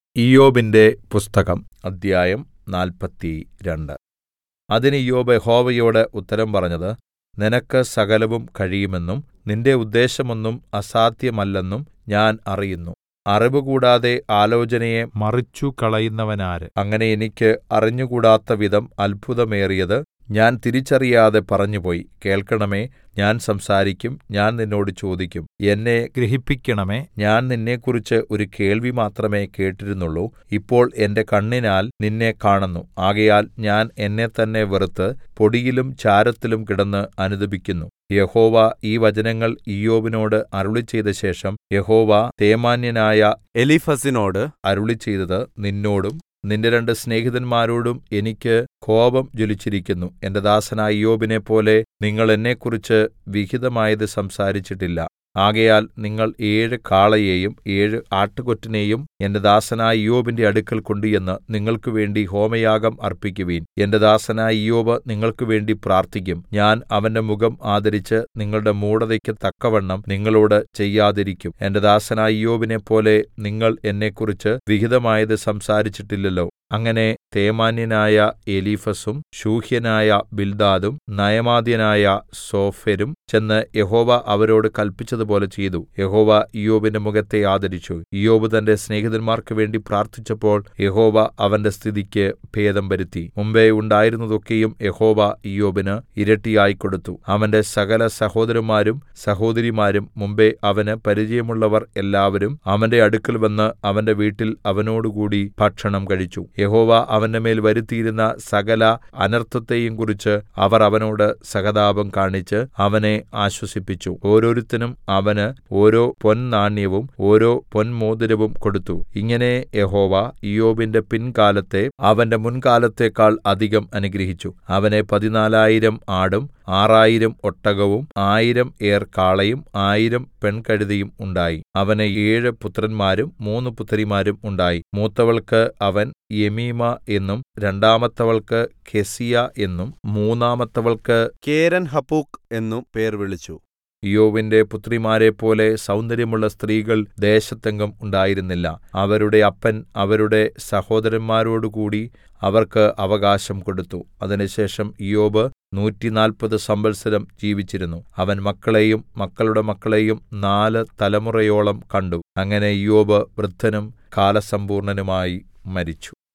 ഇയ്യോബിന്റെ പുസ്തകം അദ്ധ്യായം നാല്പത്തിരണ്ട് അതിന് ഇയ്യോബ് യഹോവയോട് ഉത്തരം പറഞ്ഞത് നിനക്ക് സകലവും കഴിയുമെന്നും നിന്റെ ഉദ്ദേശ്യമൊന്നും അസാധ്യമല്ലെന്നും ഞാൻ അറിയുന്നു അറിവുകൂടാതെ ആലോചനയെ മറിച്ചുകളയുന്നവനാര് അങ്ങനെ എനിക്ക് അറിഞ്ഞുകൂടാത്തവിധം അത്ഭുതമേറിയത് ഞാൻ തിരിച്ചറിയാതെ പറഞ്ഞുപോയി കേൾക്കണമേ ഞാൻ സംസാരിക്കും ഞാൻ നിന്നോട് ചോദിക്കും എന്നെ ഗ്രഹിപ്പിക്കണമേ ഞാൻ നിന്നെക്കുറിച്ച് ഒരു കേൾവി മാത്രമേ കേട്ടിരുന്നുള്ളൂ ഇപ്പോൾ എന്റെ കണ്ണിനാൽ നിന്നെ കാണുന്നു ആകയാൽ ഞാൻ എന്നെത്തന്നെ വെറുത്ത് പൊടിയിലും ചാരത്തിലും കിടന്ന് അനുതപിക്കുന്നു യഹോവ ഈ വചനങ്ങൾ ഇയ്യോബിനോട് അരുളിച്ചെയ്ത ശേഷം യഹോവ തേമാന്യനായ എലീഫസിനോട് അരുളിച്ചെയ്തത് നിന്നോടും നിന്റെ രണ്ട് സ്നേഹിതന്മാരോടും എനിക്ക് കോപം ജ്വലിച്ചിരിക്കുന്നു എന്റെ ദാസനായ ഇയ്യോബിനെപ്പോലെ നിങ്ങൾ എന്നെക്കുറിച്ച് വിഹിതമായത് സംസാരിച്ചിട്ടില്ല ആകയാൽ നിങ്ങൾ ഏഴ് കാളയെയും ഏഴ് ആട്ടുകൊറ്റനെയും എന്റെ ദാസനായ ഇയ്യോബിന്റെ അടുക്കൽ കൊണ്ടുചെന്ന് നിങ്ങൾക്കുവേണ്ടി ഹോമയാഗം അർപ്പിക്കുവിൻ എന്റെ ദാസനായ ഇയ്യോബ് നിങ്ങൾക്കുവേണ്ടി പ്രാർത്ഥിക്കും ഞാൻ അവന്റെ മുഖം ആദരിച്ച് നിങ്ങളുടെ മൂഢതയ്ക്ക് തക്കവണ്ണം നിങ്ങളോട് ചെയ്യാതിരിക്കും എന്റെ ദാസനായ ഇയ്യോബിനെപ്പോലെ നിങ്ങൾ എന്നെക്കുറിച്ച് വിഹിതമായത് സംസാരിച്ചിട്ടില്ലല്ലോ അങ്ങനെ തേമാന്യനായ എലീഫസും ശൂഹ്യനായ ബിൽദാദും നയമാത്യനായ സോഫരും ചെന്ന് യഹോവ അവരോട് കല്പിച്ചതുപോലെ ചെയ്തു യഹോവ ഇയ്യോബിന്റെ മുഖത്തെ ആദരിച്ചു ഇയ്യോബ് തന്റെ സ്നേഹിതന്മാർക്ക് വേണ്ടി പ്രാർത്ഥിച്ചപ്പോൾ യഹോവ അവന്റെ സ്ഥിതിക്ക് ഭേദം വരുത്തി മുമ്പെ ഉണ്ടായിരുന്നതൊക്കെയും യഹോവ ഇയ്യോബിന് ഇരട്ടിയായി കൊടുത്തു അവന്റെ സകല സഹോദരന്മാരും സഹോദരിമാരും മുമ്പെ അവന് പരിചയമുള്ളവർ എല്ലാവരും അവന്റെ അടുക്കൽ വന്ന് അവന്റെ വീട്ടിൽ അവനോടുകൂടി ഭക്ഷണം കഴിച്ചു യഹോവ അവന്റെ മേൽ വരുത്തിയിരുന്ന സകല അനർത്ഥത്തെയും കുറിച്ച് അവർ അവനോട് സഹതാപം കാണിച്ച് അവനെ ആശ്വസിപ്പിച്ചു ഓരോരുത്തനും അവന് ഓരോ പൊൻനാണ്യവും ഓരോ പൊൻമോതിരവും കൊടുത്തു ഇങ്ങനെ യഹോവ ഇയ്യോബിന്റെ പിൻകാലത്തെ അവന്റെ മുൻകാലത്തെക്കാൾ അധികം അനുഗ്രഹിച്ചു അവന് പതിനാലായിരം ആടും ആറായിരം ഒട്ടകവും ആയിരം ഏർ കാളയും ആയിരം പെൺകഴുതയും ഉണ്ടായി അവന് ഏഴ് പുത്രന്മാരും മൂന്ന് പുത്രിമാരും ഉണ്ടായി മൂത്തവൾക്ക് അവൻ യമീമ എന്നും രണ്ടാമത്തവൾക്ക് കെസിയ എന്നും മൂന്നാമത്തവൾക്ക് കേരൻ ഹപ്പൂക്ക് എന്നും പേർ വിളിച്ചു ഇയ്യോബിന്റെ പുത്രിമാരെപ്പോലെ സൗന്ദര്യമുള്ള സ്ത്രീകൾ ദേശത്തെങ്ങും ഉണ്ടായിരുന്നില്ല അവരുടെ അപ്പൻ അവരുടെ സഹോദരന്മാരോടുകൂടി അവർക്ക് അവകാശം കൊടുത്തു അതിനുശേഷം ഇയ്യോബ് നൂറ്റിനാല്പത് സംവത്സരം ജീവിച്ചിരുന്നു അവൻ മക്കളെയും മക്കളുടെ മക്കളെയും നാല് തലമുറയോളം കണ്ടു അങ്ങനെ ഇയ്യോബ് വൃദ്ധനും കാലസമ്പൂർണനുമായി മരിച്ചു